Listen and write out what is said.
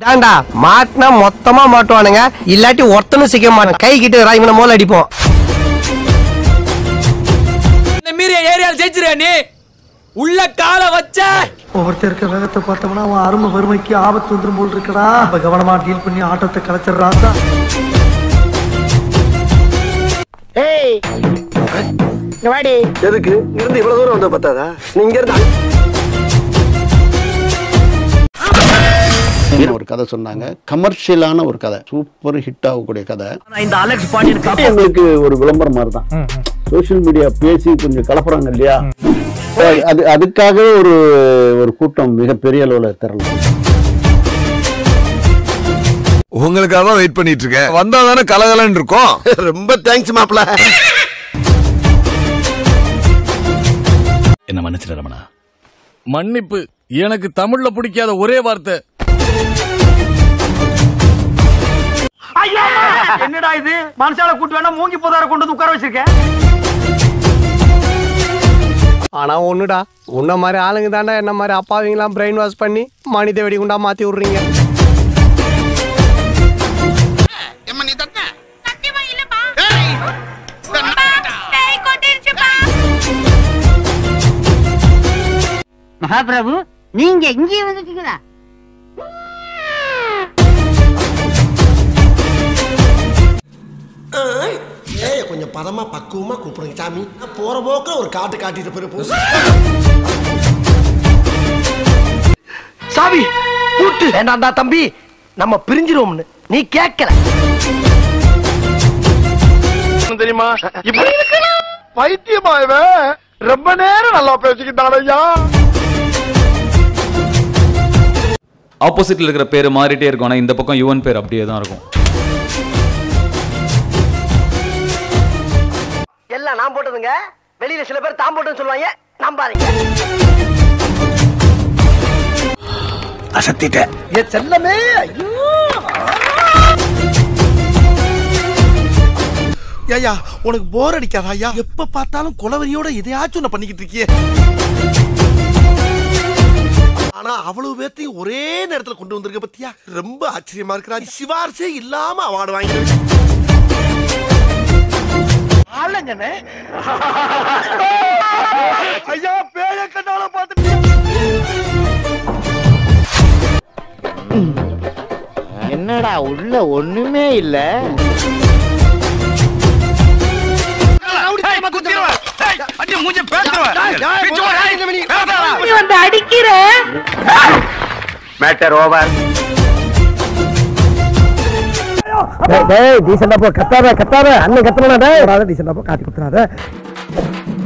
ஏண்டா மாட்டினா மொத்தமா மாட்டுவானுங்க இல்லாட்டி ஒருத்தனும் சிக்க மாட்டான் கை கிட்ட இவனை மோல அடிப்போம் இந்த மீறிய ஏரியால ஜெயிச்சிருக்க நீ உள்ள கால வச்ச ஒவ்வொருத்தர் இருக்க வேகத்தை பார்த்தோம்னா அவன் அருமை வறுமைக்கு ஆபத்து வந்துரும் போல் இருக்கடா அப்ப கவனமா டீல் பண்ணி ஆட்டத்தை கலைச்சிடுறான் ஏய் இங்க வாடி எதுக்கு இருந்து இவ்வளவு தூரம் வந்த பத்தாதா நீங்க இருந்து ஒரு கதை சொன்னாங்க கமர்ஷியலான ஒரு கதை சூப்பர் ஹிட் ஆகக்கூடிய கதை இந்த அலெக்ஸ் பாண்டியன் அப்ப உங்களுக்கு ஒரு விளம்பரம் மாதிரி தான் சோஷியல் மீடியா பேசி கொஞ்சம் கலப்புறாங்க இல்லையா அது அதுக்காகவே ஒரு ஒரு கூட்டம் மிகப்பெரிய அளவுல திரளும் உங்களுக்காக தான் வெயிட் பண்ணிட்டு இருக்கேன் வந்தா தானே கலகலன்னு இருக்கும் ரொம்ப தேங்க்ஸ் மாப்ள என்ன மன்னிச்சிட ரமணா மன்னிப்பு எனக்கு தமிழ்ல பிடிக்காத ஒரே வார்த்தை என்னடா இது மனுஷால கூட்டு வேணா மூங்கி போதார கொண்டு வந்து உட்கார வச்சிருக்கேன் ஆனா ஒண்ணுடா உன்ன மாதிரி ஆளுங்க தாண்டா என்ன மாதிரி அப்பாவிங்களாம் பிரெயின் வாஷ் பண்ணி மனித வெடிகுண்டா மாத்தி விடுறீங்க மகாபிரபு நீங்க இங்கே வந்துட்டீங்களா ஏய கொஞ்சம் பதமா பக்குவமா கூப்பிடுங்க சாமி நான் போற போக்குல ஒரு காட்டு காட்டிட்டு போயிருப்போம் சாவி கூட்டு வேண்டாம்டா தம்பி நம்ம பிரிஞ்சிருவோம்னு நீ கேட்கல தெரியுமா இப்படி பைத்தியமா இவன் ரொம்ப நேரம் நல்லா பேசிக்கிட்டான் ஐயா ஆப்போசிட்ல இருக்கிற பேர் மாறிட்டே இருக்கும் ஆனா இந்த பக்கம் யுவன் பேர் அப்படியே தான் இருக்கும் எல்லாம் நான் போட்டதுங்க வெளியில சில பேர் தான் போட்டுன்னு சொல்லுவாங்க நம்பாதீங்க அசத்திட்டேன் என் செல்லமே ஐயோ ஐயா உனக்கு போர் அடிக்காதா ஐயா எப்ப பார்த்தாலும் குலவரியோட எதையாச்சும் ஒண்ணு பண்ணிக்கிட்டு இருக்கியே ஆனா அவ்வளவு பேர்த்தையும் ஒரே நேரத்துல கொண்டு வந்திருக்க பத்தியா ரொம்ப ஆச்சரியமா இருக்கிறா சிவாரிசே இல்லாம அவார்டு வாங்கி ஆளுங்கண்ணே ஐயா பேய கண்ணால பார்த்துட்டு என்னடா உள்ள ஒண்ணுமே இல்ல வந்து அடிக்கிற டேய் டீசெண்டா போ கத்தாத கத்தாத அண்ணன் கத்தனா டேய் டீசெண்டா போ காட்டி குத்துறாத